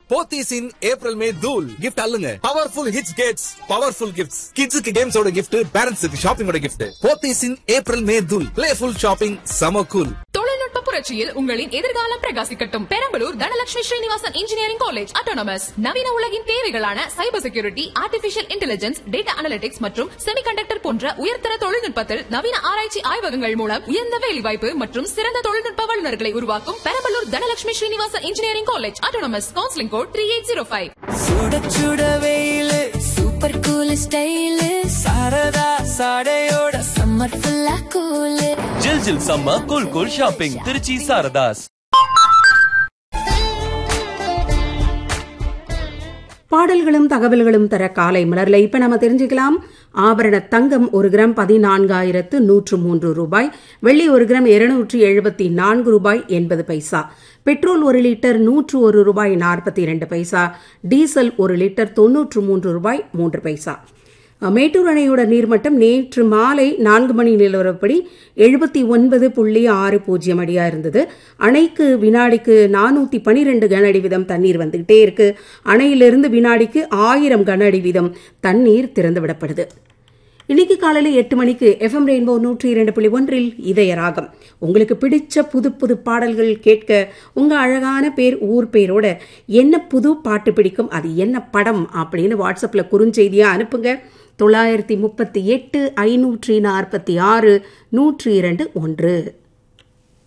Pothys in April May தூல் gift அல்லுங்க powerful hits கேட்ஸ் பவர்ஃபுல் கிஃப்ட்ஸ் கிட்ஸுக்கு கேம்ஸோட கிஃப்ட் பேரண்ட்ஸுக்கு ஷாப்பிங்கோட gift Pothys in April May தூல் பிளேஃபுல் ஷாப்பிங் சம கூல் தொழில்நுட்ப புரட்சியில் உங்களின் எதிர்காலம் பிரகாசிக்கட்டும் Perambalur Dhanalakshmi Srinivasan engineering college autonomous நவீன உலகின் தேவைகளான cyber security artificial intelligence data analytics மற்றும் செமிகண்டக்டர் போன்ற உயர்தர தொழில்நுட்பத்தில் நவீன ஆராய்ச்சி ஆய்வகங்கள் மூலம் உயர்ந்த வேலைவாய்ப்பு மற்றும் சிறந்த தொழில்நுட்ப வல்லுநர்களை உருவாக்கும் Perambalur Dhanalakshmi Srinivasan engineering college autonomous counselling code three eight zero five சுட சுட வெயிலு சூப்பர் கூல் ஸ்டைலு சாரதா சாடையோட சம்மர் ஃபுல்லா கூலு ஜில் ஜில் சம்ம cool cool shopping Trichy Saradhas பாடல்களும் தகவல்களும் தர காலை மலர்ல இப்ப நம்ம தெரிஞ்சுக்கலாம் ஆபரண தங்கம் ஒரு கிராம் பதினான்காயிரத்து நூற்று மூன்று ரூபாய் வெள்ளி ஒரு கிராம் இருநூற்றி எழுபத்தி நான்கு ரூபாய் எண்பது பைசா பெட்ரோல் ஒரு லிட்டர் நூற்று ஒரு ரூபாய் நாற்பத்தி இரண்டு பைசா டீசல் ஒரு லிட்டர் தொன்னூற்று மூன்று ரூபாய் மூன்று பைசா மேட்டூர் அணையோட நீர்மட்டம் நேற்று மாலை நான்கு மணி நிலவரப்படி எழுபத்தி ஒன்பது புள்ளி ஆறு பூஜ்ஜியம் அடியா இருந்தது அணைக்கு வினாடிக்கு நானூத்தி பனிரெண்டு கன அடி வீதம் தண்ணீர் வந்துகிட்டே இருக்கு அணையிலிருந்து வினாடிக்கு ஆயிரம் கன அடி வீதம் தண்ணீர் திறந்து விடப்படுது இன்னைக்கு காலையில எட்டு மணிக்கு எஃப்எம் ரெயின்போ நூற்றி இரண்டு புள்ளி ஒன்றில் இதய ராகம் உங்களுக்கு பிடிச்ச புது புது பாடல்கள் கேட்க உங்க அழகான பேர் ஊர் பேரோட என்ன புது பாட்டு பிடிக்கும் அது என்ன படம் அப்படின்னு வாட்ஸ்அப்ல குறுஞ்செய்தியா அனுப்புங்க தொள்ளாயிரத்தி முப்பத்தி எட்டு ஐநூற்றி நாற்பத்தி ஆறு நூற்றி இரண்டு ஒன்று